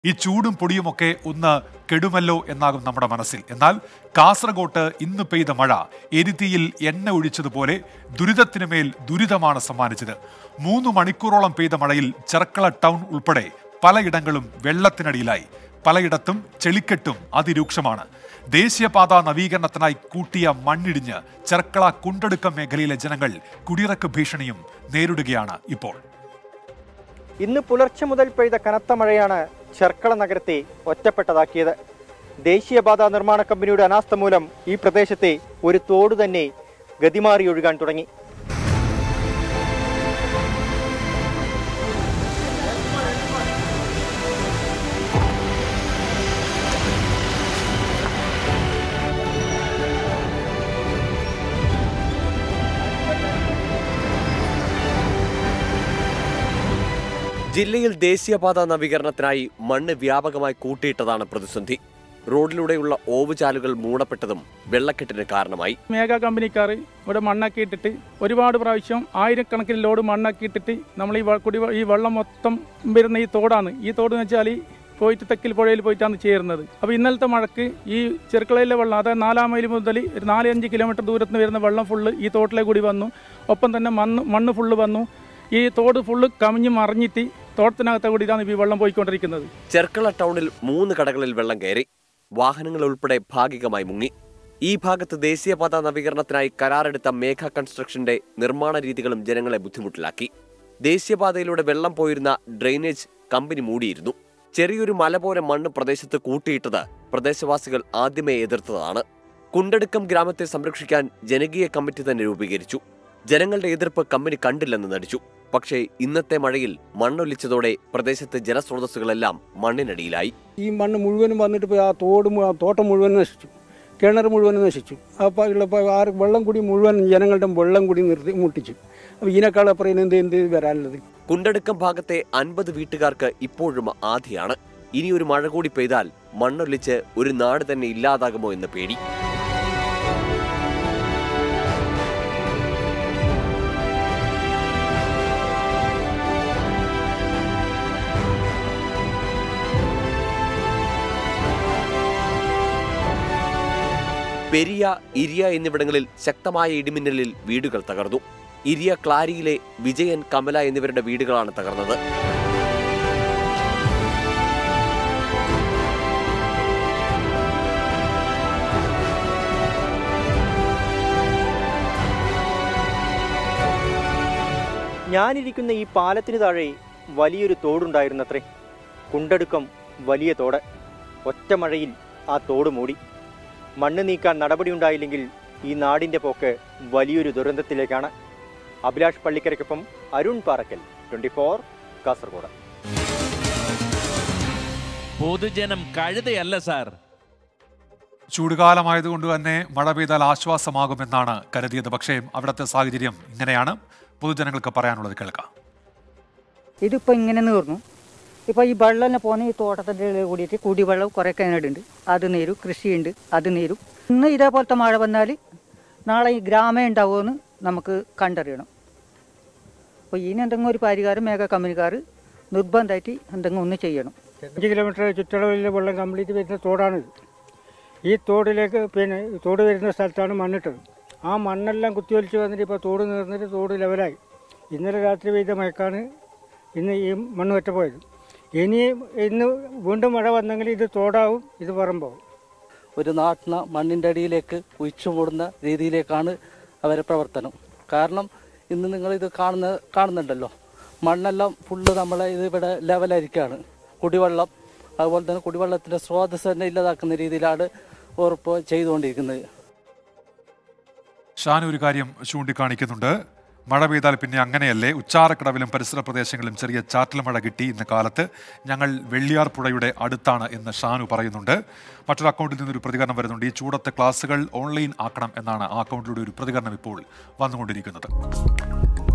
ഈ ചൂടും പൊടിയുമൊക്കെ ഒന്ന് കെടുമല്ലോ എന്നാകും നമ്മുടെ മനസ്സിൽ എന്നാൽ കാസർഗോട്ട് ഇന്ന് പെയ്ത മഴ എരുത്തിയിൽ എണ്ണ ഒഴിച്ചതുപോലെ ദുരിതത്തിനു മേൽ ദുരിതമാണ് സമ്മാനിച്ചത് മൂന്ന് മണിക്കൂറോളം പെയ്ത മഴയിൽ ചെർക്കള ടൗൺ ഉൾപ്പെടെ പലയിടങ്ങളും വെള്ളത്തിനടിയിലായി പലയിടത്തും ചെളിക്കെട്ടും അതിരൂക്ഷമാണ് ദേശീയപാത നവീകരണത്തിനായി കൂട്ടിയ മണ്ണിടിഞ്ഞ് ചെർക്കള കുണ്ടടുക്കം മേഖലയിലെ ജനങ്ങൾ കുടിയിറക്ക് ഭീഷണിയും നേരിടുകയാണ് ഇപ്പോൾ ഇന്ന് പുലർച്ചെ മുതൽ പെയ്ത കനത്ത മഴയാണ് ചെർക്കള നഗരത്തെ ഒറ്റപ്പെട്ടതാക്കിയത് ദേശീയപാത നിർമ്മാണ കമ്പനിയുടെ അനാസ്ഥ മൂലം ഈ പ്രദേശത്തെ ഒരു തോട് തന്നെ ഗതിമാറി ഒഴുകാൻ തുടങ്ങി ജില്ലയിൽ ദേശീയപാത നവീകരണത്തിനായി മണ്ണ് വ്യാപകമായി കൂട്ടിയിട്ടതാണ് പ്രതിസന്ധി റോഡിലൂടെയുള്ള ഓവുചാലുകൾ മൂടപ്പെട്ടതും വെള്ളക്കെട്ടിന് കാരണമായി മേഘ കമ്പനിക്കാർ ഇവിടെ മണ്ണാക്കി ഇട്ടിട്ട് ഒരുപാട് പ്രാവശ്യം ആയിരക്കണക്കിന് ലോഡ് മണ്ണാക്കി ഇട്ടിട്ട് നമ്മൾ ഈ വ- കുടി ഈ വെള്ളം മൊത്തം വരുന്ന ഈ തോടാണ് ഈ തോട് എന്ന് വെച്ചാൽ പോയിട്ട് തെക്കിൽ പുഴയിൽ പോയിട്ടാണ് ചേരുന്നത് അപ്പോൾ ഇന്നലത്തെ മഴക്ക് ഈ ചെറുക്കളയിലെ വെള്ളം അതായത് നാലാം മൈൽ മുതൽ ഒരു നാല് അഞ്ച് കിലോമീറ്റർ ദൂരത്ത് നിന്ന് വരുന്ന വെള്ളം ഫുള്ള് ഈ തോട്ടിലെ കൂടി വന്നു ഒപ്പം തന്നെ മണ്ണ് മണ്ണ് ഫുള്ള് വന്നു ഈ തോട് ഫുള്ള് കമിഞ്ഞ് മറിഞ്ഞിട്ട് തോട്ടത്തിനകത്തെ കൂടിയിട്ടാണ് ഈ വെള്ളം പോയിക്കൊണ്ടിരിക്കുന്നത് ചെർക്കള ടൗണിൽ മൂന്ന് കടകളിൽ വെള്ളം കയറി വാഹനങ്ങൾ ഉൾപ്പെടെ ഭാഗികമായി മുങ്ങി ഈ ഭാഗത്ത് ദേശീയപാത നവീകരണത്തിനായി കരാറെടുത്ത മേഘ കൺസ്ട്രക്ഷന്റെ നിർമ്മാണ രീതികളും ജനങ്ങളെ ബുദ്ധിമുട്ടിലാക്കി ദേശീയപാതയിലൂടെ വെള്ളം പോയിരുന്ന ഡ്രെയിനേജ് കമ്പനി മൂടിയിരുന്നു ചെറിയൊരു മല പോലെ മണ്ണ് പ്രദേശത്ത് കൂട്ടിയിട്ടത് പ്രദേശവാസികൾ ആദ്യമേ എതിർത്തതാണ് കുണ്ടടുക്കം ഗ്രാമത്തെ സംരക്ഷിക്കാൻ ജനകീയ കമ്മിറ്റി തന്നെ രൂപീകരിച്ചു ജനങ്ങളുടെ എതിർപ്പ് കമ്പനി കണ്ടില്ലെന്ന് നടിച്ചു പക്ഷേ ഇന്നത്തെ മഴയിൽ മണ്ണൊലിച്ചതോടെ പ്രദേശത്തെ ജലസ്രോതസ്സുകളെല്ലാം മണ്ണിനടിയിലായി ഈ മണ്ണ് മുഴുവനും വന്നിട്ട് പോയി ആ തോട് മു- ആ തോട്ടം മുഴുവൻ നശിച്ചു കിണർ മുഴുവനും നശിച്ചു അപ്പോൾ ഉള്ളപ്പോൾ ആ വെള്ളം കൂടി മുഴുവൻ ജനങ്ങളുടെ വെള്ളം കൂടി നിർത്തി മുട്ടിച്ചു അപ്പോൾ ഇതിനേക്കാൾ അപ്പുറം ഇനി എന്ത് എന്ത് വരാനുള്ളത് കുണ്ടടുക്കം ഭാഗത്തെ അൻപത് വീട്ടുകാർക്ക് ഇപ്പോഴും ആധിയാണ് ഇനിയൊരു മഴ കൂടി പെയ്താൽ മണ്ണൊലിച്ച് ഒരു നാട് തന്നെ ഇല്ലാതാകുമോ എന്ന് പേടി പെരിയ ഇരിയ എന്നിവിടങ്ങളിൽ ശക്തമായ ഇടിമിന്നലിൽ വീടുകൾ തകർന്നു ഇരിയ ക്ലാരിയിലെ വിജയൻ കമല എന്നിവരുടെ വീടുകളാണ് തകർന്നത് ഞാനിരിക്കുന്ന ഈ പാലത്തിന് താഴെ വലിയൊരു തോടുണ്ടായിരുന്നത്രേ കുണ്ടടുക്കം വലിയ തോട് ഒറ്റ മഴയിൽ ആ തോട് മൂടി മണ്ണ് നീക്കാൻ നടപടിയുണ്ടായില്ലെങ്കിൽ ഈ നാടിന്റെ പോക്ക് വലിയൊരു ദുരന്തത്തിലേക്കാണ് അഭിലാഷ് പള്ളിക്കരയ്ക്കൊപ്പം അരുൺ പാറക്കൽ ട്വന്റി ഫോർ കാസർഗോഡ് പൊതുജനം കഴുതയല്ല സാർ ചൂടുകാലമായതുകൊണ്ട് തന്നെ മഴ പെയ്താൽ ആശ്വാസമാകുമെന്നാണ് കരുതിയത് പക്ഷേ അവിടുത്തെ സാഹചര്യം ഇങ്ങനെയാണ് പൊതുജനങ്ങൾക്ക് പറയാനുള്ളത് കേൾക്കാം ഇതിപ്പോൾ ഇങ്ങനെ നീർന്നു ഇപ്പോൾ ഈ വെള്ളം പോകുന്ന ഈ തോട്ടത്തിൻ്റെ ഇടയിൽ കൂടിയിട്ട് കുടിവെള്ളം കുറേ കിണറുണ്ട് അത് നീരും കൃഷിയുണ്ട് അത് നീരും ഇന്ന് ഇതേപോലത്തെ മഴ വന്നാൽ നാളെ ഈ ഗ്രാമം ഉണ്ടാവുമെന്ന് നമുക്ക് കണ്ടറിയണം അപ്പോൾ ഇതിന് എന്തെങ്കിലും ഒരു പരിഹാരം മേഘ കമ്പനിക്കാർ നിർബന്ധമായിട്ട് എന്തെങ്കിലും ഒന്ന് ചെയ്യണം അഞ്ച് കിലോമീറ്റർ ചുറ്റളവിലെ വെള്ളം കംപ്ലീറ്റ് വരുന്ന തോടാണിത് ഈ തോടിലേക്ക് പിന്നെ തോട് വരുന്ന സ്ഥലത്താണ് മണ്ണിട്ടത് ആ മണ്ണെല്ലാം കുത്തിയൊലിച്ച് വന്നിട്ട് ഇപ്പോൾ തോട് നീർന്നിട്ട് തോട് ലെവലായി ഇന്നലെ രാത്രി പെയ്ത മഴക്കാണ് ഇന്ന് ഈ മണ്ണ് ഒറ്റപ്പോയത് ഇനി ഇന്ന് വീണ്ടും മഴ വന്നെങ്കിൽ ഇത് തോടാവും ഇത് പറമ്പാവും ഒരു നാട്ടിന മണ്ണിൻ്റെ അടിയിലേക്ക് ഒഴിച്ചു മൂടുന്ന രീതിയിലേക്കാണ് അവരെ പ്രവർത്തനം കാരണം ഇന്ന് നിങ്ങളിത് കാണുന്ന കാണുന്നുണ്ടല്ലോ മണ്ണെല്ലാം ഫുള്ള് നമ്മളെ ഇത് ഇവിടെ ലെവലായിരിക്കുകയാണ് കുടിവെള്ളം അതുപോലെ തന്നെ കുടിവെള്ളത്തിൻ്റെ സ്രോതസ് തന്നെ ഇല്ലാതാക്കുന്ന രീതിയിലാണ് ഉറപ്പ് ചെയ്തുകൊണ്ടിരിക്കുന്നത് ഷാൻ ഒരു കാര്യം ചൂണ്ടിക്കാണിക്കുന്നുണ്ട് മഴ പെയ്താൽ പിന്നെ അങ്ങനെയല്ലേ ഉച്ചാറക്കടവിലും പരിസര പ്രദേശങ്ങളിലും ചെറിയ ചാറ്റൽ മഴ കിട്ടി ഇന്ന് കാലത്ത് ഞങ്ങൾ വെള്ളിയാർ പുഴയുടെ അടുത്താണ് എന്ന് ഷാനു പറയുന്നുണ്ട് മറ്റൊരു അക്കൗണ്ടിൽ നിന്നൊരു പ്രതികരണം വരുന്നുണ്ട് ഈ ചൂടത്തെ ക്ലാസുകൾ ഓൺലൈൻ ആക്കണം എന്നാണ് ആ അക്കൗണ്ടിലൂടെ ഒരു പ്രതികരണം ഇപ്പോൾ വന്നുകൊണ്ടിരിക്കുന്നത്